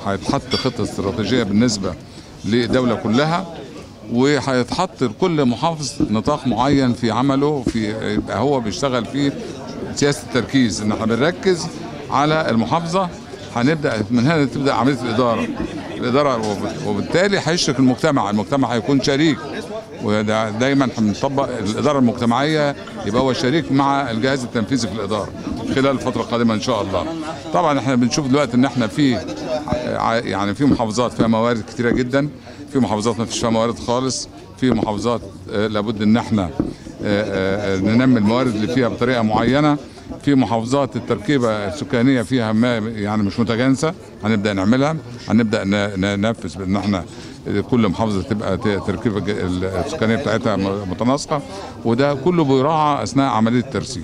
هيتحط خطه استراتيجيه بالنسبه للدوله كلها وهيتحط لكل محافظ نطاق معين في عمله في يبقى هو بيشتغل فيه سياسه التركيز ان احنا بنركز على المحافظه هنبدا من هنا تبدا عمليه الاداره الاداره وب- وبالتالي هيشرك المجتمع المجتمع هيكون شريك وده دايما بنطبق الاداره المجتمعيه يبقى هو شريك مع الجهاز التنفيذي في الاداره خلال الفتره القادمه ان شاء الله طبعا احنا بنشوف دلوقتي ان احنا في ع- يعني في محافظات فيها موارد كتيره جدا في محافظات ما فيش فيها موارد خالص في محافظات آه، لابد ان احنا آه، آه، ننمي الموارد اللي فيها بطريقه معينه في محافظات التركيبه السكانيه فيها ما يعني مش متجانسه هنبدا نعملها هنبدا ن- ننفذ بان احنا كل محافظه تبقى ت- تركيبه ج- السكانيه بتاعتها م- متناسقه وده كله بيراعى اثناء عمليه الترسيم.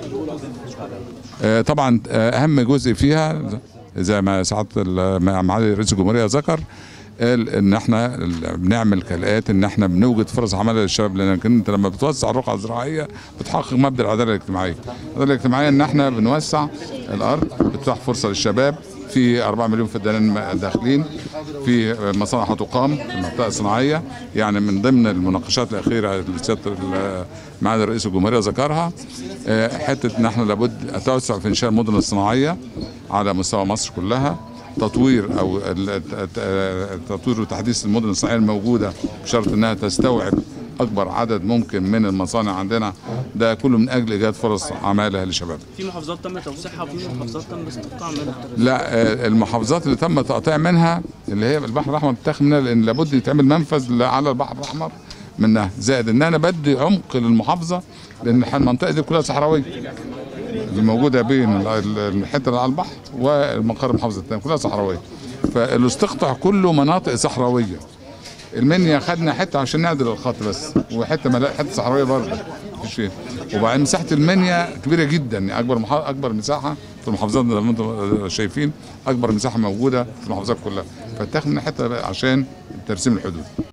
آه، طبعا آه، اهم جزء فيها زي ما سعاده ال- ما معالي رئيس الجمهوريه ذكر قال ان احنا ال- بنعمل كالاتي ان احنا بنوجد فرص عمل للشباب لان انت لما بتوسع الرقعه الزراعيه بتحقق مبدا العداله الاجتماعيه. العداله الاجتماعيه ان احنا بنوسع الارض بتتاح فرصه للشباب في 4 مليون فدانين داخلين في مصانع هتقام في المنطقه الصناعيه يعني من ضمن المناقشات الاخيره اللي سياده ال- معالي رئيس الجمهوريه ذكرها آه، حته ان احنا لابد التوسع في انشاء المدن الصناعيه على مستوى مصر كلها تطوير او ال- الت- الت- تطوير وتحديث المدن الصناعيه الموجوده بشرط انها تستوعب اكبر عدد ممكن من المصانع عندنا ده كله من اجل ايجاد فرص عماله للشباب في محافظات تم توسيعها وفي محافظات تم استقطاع منها لا آه، المحافظات اللي تم تقطيع منها اللي هي البحر الاحمر بتاخد منها لان لابد يتعمل منفذ ل- على البحر الاحمر منها زائد ان انا بدي عمق للمحافظه لان المنطقه دي كلها صحراويه اللي موجوده بين ال- ال- الحته اللي على البحر والمقر المحافظه الثانيه كلها صحراويه فالاستقطاع كله مناطق صحراويه المنيا خدنا حته عشان نعدل الخط بس وحته ملا... حته صحراويه برضه مفيش فيها وبعدين مساحه المنيا كبيره جدا يعني اكبر محا... اكبر مساحه في المحافظات زي ما انتم شايفين اكبر مساحه موجوده في المحافظات كلها فاتاخد من حته عشان ترسيم الحدود